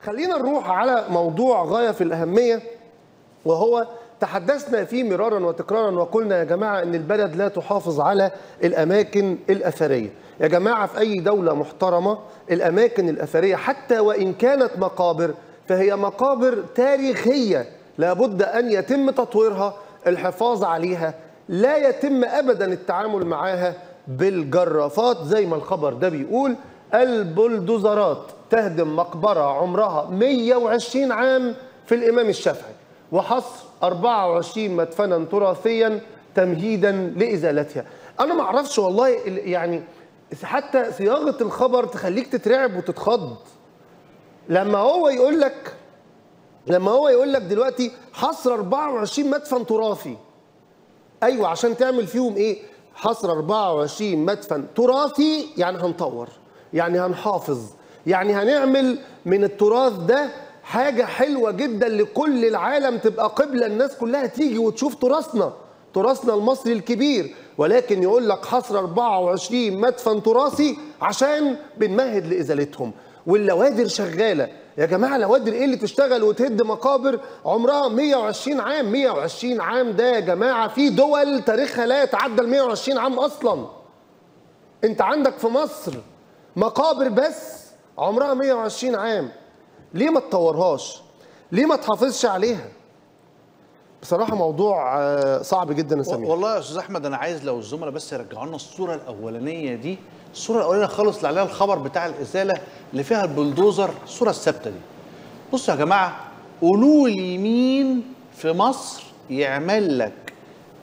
خلينا نروح على موضوع غايه في الاهميه وهو تحدثنا فيه مرارا وتكرارا وقلنا يا جماعه ان البلد لا تحافظ على الاماكن الاثريه يا جماعه في اي دوله محترمه الاماكن الاثريه حتى وان كانت مقابر فهي مقابر تاريخيه لابد ان يتم تطويرها الحفاظ عليها لا يتم ابدا التعامل معاها بالجرافات زي ما الخبر ده بيقول البلدوزرات تهدم مقبره عمرها 120 عام في الامام الشافعي وحصر 24 مدفنا تراثيا تمهيدا لازالتها انا ما اعرفش والله يعني حتى صياغه الخبر تخليك تترعب وتتخض لما هو يقول لك لما هو يقول لك دلوقتي حصر 24 مدفن تراثي ايوه عشان تعمل فيهم ايه حصر 24 مدفن تراثي يعني هنطور يعني هنحافظ يعني هنعمل من التراث ده حاجة حلوة جدا لكل العالم تبقى قبلة الناس كلها تيجي وتشوف تراثنا تراثنا المصري الكبير ولكن يقول لك حصر 24 مدفن تراثي عشان بنمهد لإزالتهم واللوادر شغالة يا جماعة لوادر ايه اللي تشتغل وتهد مقابر عمرها 120 عام 120 عام ده يا جماعة في دول تاريخها لا يتعدى ال 120 عام أصلا انت عندك في مصر مقابر بس عمرها 120 عام ليه ما تطورهاش ليه ما تحافظش عليها بصراحه موضوع صعب جدا يا سمير والله يا استاذ احمد انا عايز لو الزملاء بس يرجعوا لنا الصوره الاولانيه دي الصوره الاولانيه خالص اللي عليها الخبر بتاع الازاله اللي فيها البلدوزر الصوره الثابته دي بصوا يا جماعه قولوا لي مين في مصر يعمل لك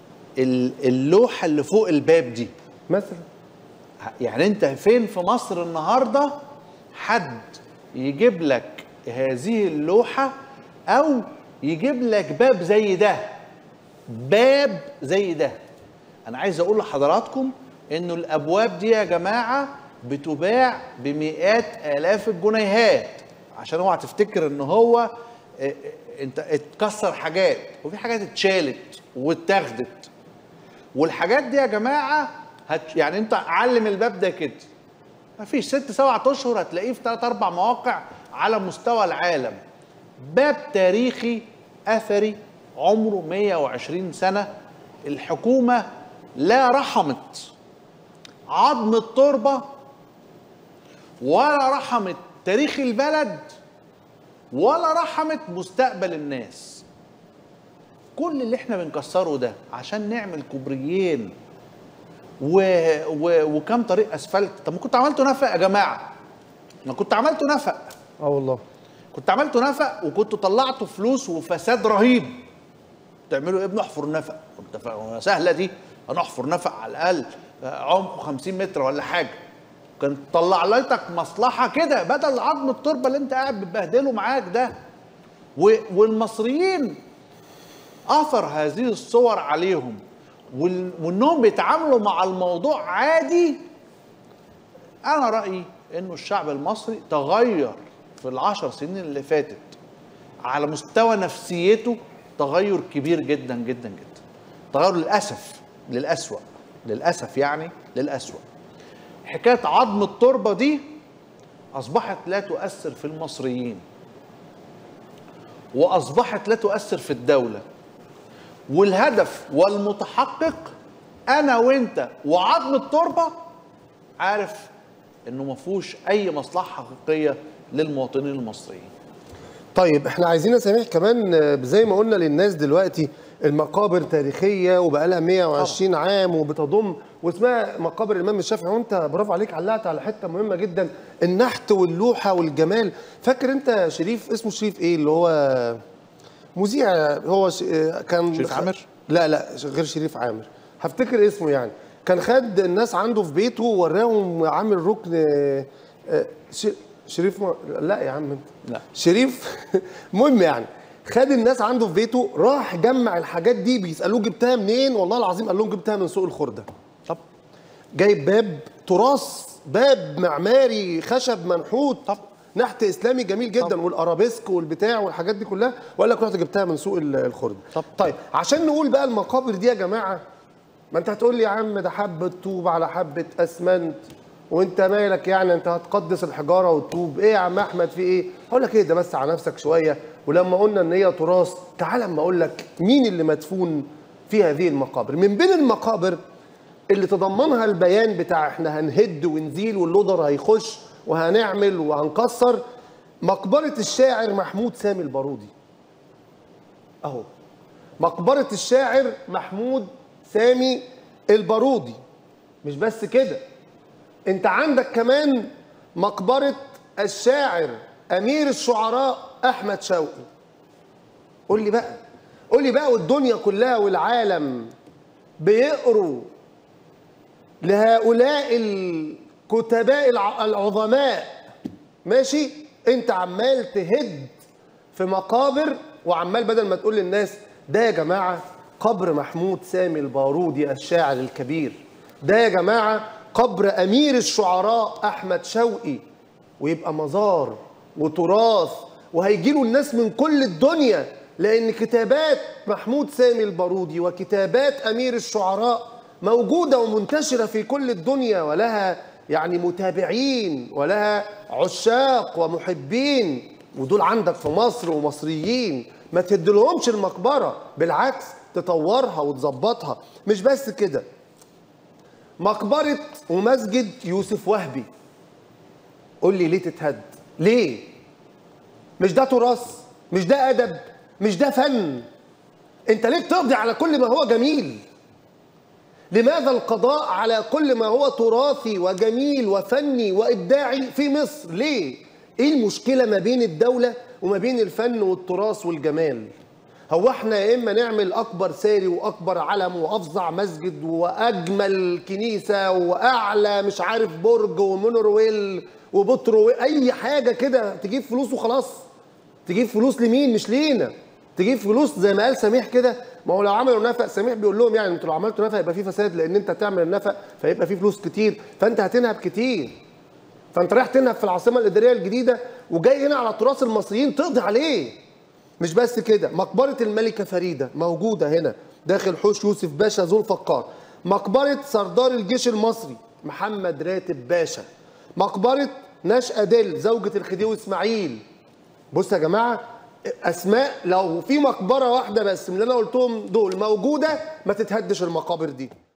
اللوحه اللي فوق الباب دي مثلا يعني انت فين في مصر النهارده حد يجيب لك هذه اللوحة أو يجيب لك باب زي ده باب زي ده أنا عايز أقول لحضراتكم إنه الأبواب دي يا جماعة بتباع بمئات آلاف الجنيهات عشان اوعى تفتكر إن هو انت اتكسر حاجات وفي حاجات اتشالت واتاخدت والحاجات دي يا جماعه هت يعني انت علم الباب ده كده مفيش ست سبعة اشهر هتلاقيه في ثلاث اربع مواقع على مستوى العالم باب تاريخي اثري عمره 120 سنه الحكومه لا رحمت عظم التربه ولا رحمت تاريخ البلد ولا رحمت مستقبل الناس كل اللي احنا بنكسره ده عشان نعمل كوبريين و... و... وكم طريق اسفلت طب ما كنت عملته نفق يا جماعه ما كنت عملته نفق اه والله كنت عملته نفق وكنت طلعته فلوس وفساد رهيب تعملوا ايه بنحفر نفق كنت فا- سهله دي هنحفر نفق على الاقل عمقه 50 متر ولا حاجه كان طلع لك مصلحه كده بدل عظم التربه اللي انت قاعد بتبهدله معاك ده و... والمصريين اثر هذه الصور عليهم وال... وانهم بيتعاملوا مع الموضوع عادي انا رايي انه الشعب المصري تغير في العشر سنين اللي فاتت على مستوى نفسيته تغير كبير جدا جدا جدا تغير للاسف للاسوأ للاسف يعني للاسوأ حكايه عظم التربه دي اصبحت لا تؤثر في المصريين واصبحت لا تؤثر في الدوله والهدف والمتحقق انا وانت وعظم التربه عارف انه ما فيهوش اي مصلحه حقيقيه للمواطنين المصريين طيب احنا عايزين يا سميح كمان آه، زي ما قلنا للناس دلوقتي المقابر تاريخيه وبقى لها 120 عام وبتضم واسمها مقابر الامام الشافعي وانت برافو عليك علقت على حته مهمه جدا النحت واللوحه والجمال فاكر انت شريف اسمه شريف ايه اللي هو مذيع هو ش... آه، كان شريف عامر؟ لا لا غير شريف عامر هفتكر اسمه يعني كان خد الناس عنده في بيته ووراهم عامل ركن آه، آه، ش... شريف م... لا يا عم انت لا. شريف المهم يعني خد الناس عنده في بيته راح جمع الحاجات دي بيسالوه جبتها منين والله العظيم قال لهم جبتها من سوق الخرده طب جايب باب تراث باب معماري خشب منحوت طب. نحت اسلامي جميل جدا طب. والارابيسك والبتاع والحاجات دي كلها وقال لك رحت جبتها من سوق ال- الخرده طب. طيب عشان نقول بقى المقابر دي يا جماعه ما انت هتقول لي يا عم ده حبه طوب على حبه اسمنت وانت مالك يعني انت هتقدس الحجاره وتتوب ايه يا عم احمد في ايه هقول لك ايه ده بس على نفسك شويه ولما قلنا ان هي تراث تعال اما اقول لك مين اللي مدفون في هذه المقابر من بين المقابر اللي تضمنها البيان بتاع احنا هنهد ونزيل واللودر هيخش وهنعمل وهنكسر مقبره الشاعر محمود سامي البارودي اهو مقبره الشاعر محمود سامي البارودي مش بس كده انت عندك كمان مقبرة الشاعر أمير الشعراء أحمد شوقي قول لي بقى قول لي بقى والدنيا كلها والعالم بيقروا لهؤلاء الكتباء الع- العظماء ماشي انت عمال تهد في مقابر وعمال بدل ما تقول للناس ده يا جماعه قبر محمود سامي البارودي الشاعر الكبير ده يا جماعه قبر امير الشعراء احمد شوقي ويبقى مزار وتراث وهيجي له الناس من كل الدنيا لان كتابات محمود سامي البارودي وكتابات امير الشعراء موجوده ومنتشره في كل الدنيا ولها يعني متابعين ولها عشاق ومحبين ودول عندك في مصر ومصريين ما تدلهمش المقبره بالعكس تطورها وتظبطها مش بس كده مقبره ومسجد يوسف وهبي قول لي ليه تتهد ليه مش ده تراث مش ده ادب مش ده فن انت ليه بتقضي على كل ما هو جميل لماذا القضاء على كل ما هو تراثي وجميل وفني وابداعي في مصر ليه ايه المشكله ما بين الدوله وما بين الفن والتراث والجمال هو احنا يا اما نعمل اكبر ساري واكبر علم وافظع مسجد واجمل كنيسه واعلى مش عارف برج ومونورويل وبترو اي حاجه كده تجيب فلوس وخلاص تجيب فلوس لمين مش لينا تجيب فلوس زي ما قال سميح كده ما هو لو عملوا نفق سميح بيقول لهم يعني انتوا لو عملتوا نفق يبقى في فساد لان انت تعمل النفق فيبقى في فلوس كتير فانت هتنهب كتير فانت رايح تنهب في العاصمه الاداريه الجديده وجاي هنا على تراث المصريين تقضي عليه مش بس كده مقبره الملكه فريده موجوده هنا داخل حوش يوسف باشا ذو الفقار مقبره سردار الجيش المصري محمد راتب باشا مقبره نشأة دل زوجة الخديوي اسماعيل بص يا جماعه اسماء لو في مقبره واحده بس من اللي انا قلتهم دول موجوده ما تتهدش المقابر دي